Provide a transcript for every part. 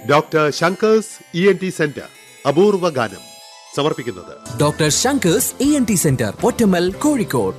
Doctor Shankar's E N T centre അപൂർവ ഗാനം സമർപ്പിക്കുന്നത് doctor Shankar's E N T centre Pottammal Kozhikode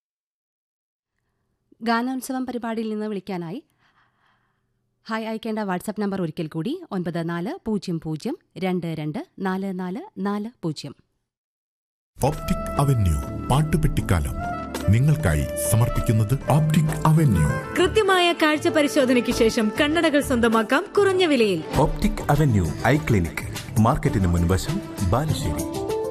ഗാനോത്സവം പരിപാടിയിൽ നിന്ന് വിളിക്കാനായി ഹായ് അയക്കേണ്ട വാട്സപ്പ് നമ്പർ ഒരിക്കൽ കൂടി ഒൻപത് നാല് പൂജ്യം പൂജ്യം രണ്ട് രണ്ട് നാല് നാല് നാല് പൂജ്യം ഓപ്റ്റിക് അവന്യൂ പാട്ടുപെട്ടിക്കാലം നിങ്ങൾക്കായി സമർപ്പിക്കുന്നത് ഓപ്റ്റിക് അവന്യൂ കൃത്യമായ കാഴ്ച പരിശോധനയ്ക്ക് ശേഷം കണ്ണടകൾ സ്വന്തമാക്കാം കുറഞ്ഞ വിലയിൽ ഓപ്റ്റിക് അവന്യൂ ഐ ക്ലിനിക് മാർക്കറ്റിന് മുൻവശം ബാലുശ്ശേരി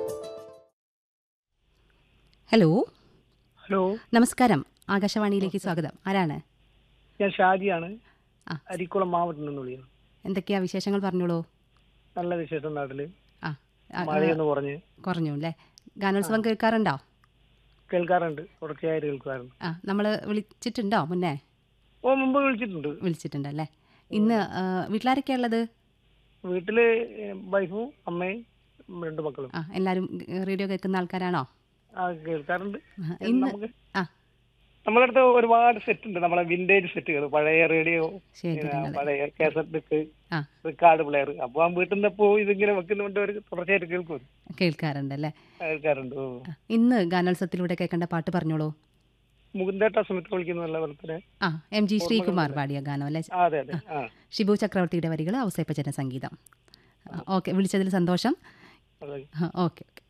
ഹലോ ഹലോ നമസ്കാരം ആകാശവാണിയിലേക്ക് സ്വാഗതം ആരാണ് ഞാൻ ഷാജിയാണ് ആ. അരിക്കുളം മാവട്ടം നിന്ന് വിളിക്കുന്നു എന്തൊക്കെയാ വിശേഷങ്ങൾ പറഞ്ഞോളൂ നല്ല വിശേഷം നാട്ടില് ആ ആ, മഴയൊന്ന് കുറഞ്ഞ് കുറഞ്ഞു അല്ലേ ഗാനോത്സവം കേൾക്കാറുണ്ടോ കേൾക്കാറുണ്ട് തുടർച്ചയായിട്ട് കേൾക്കാറുണ്ട് ആ നമ്മൾ വിളിച്ചിട്ടുണ്ടോ മുന്നേ ഓ മുമ്പ് വിളിച്ചിട്ടുണ്ട് വിളിച്ചിട്ടുണ്ടല്ലേ ഇന്ന് ആ, വീട്ടിലാരൊക്കെയാ ഉള്ളത് വീട്ടില് വൈഫും അമ്മയും രണ്ട് മക്കളും ആ എല്ലാവരും റേഡിയോ കേൾക്കുന്ന ആൾക്കാരാണോ ആ കേൾക്കാറുണ്ട് ആ, ഇന്ന് നമുക്ക് ആ നമ്മുടെ അടുത്ത് ഒരുപാട് സെറ്റ് ഉണ്ട് നമ്മളെ വിന്റേജ് സെറ്റുകൾ പഴയ റേഡിയോ ശരിയാണ് പഴയ കേസറ്റ് ആ റിക്കാർഡ് പ്ലെയർ അപ്പൊ ആ വീട്ടിൽ നിന്ന് പോ ഇതിങ്ങനെ വെക്കുന്നുണ്ട് അവർ തുടർച്ചയായിട്ട് കേൾക്കും കേൾക്കാറുണ്ടല്ലേ കേൾക്കാറുണ്ട് ഓ ആ, ഇന്ന് ഗാനോത്സവത്തിലൂടെ കേൾക്കേണ്ട പാട്ട് പറഞ്ഞോളൂ മുകുന്ദേട്ട സുമിത്ര വിളിക്കുന്ന പോലെ ആ എം ജി ശ്രീകുമാർ പാടിയ ഗാനം അല്ലേ ആ അതെ അതെ ആ ഷിബു ചക്രവർത്തിയുടെ വരികൾ ഔസേപ്പച്ചൻ്റെ സംഗീതം ഓക്കെ വിളിച്ചതിൽ സന്തോഷം അതെ ഓക്കെ ഓക്കെ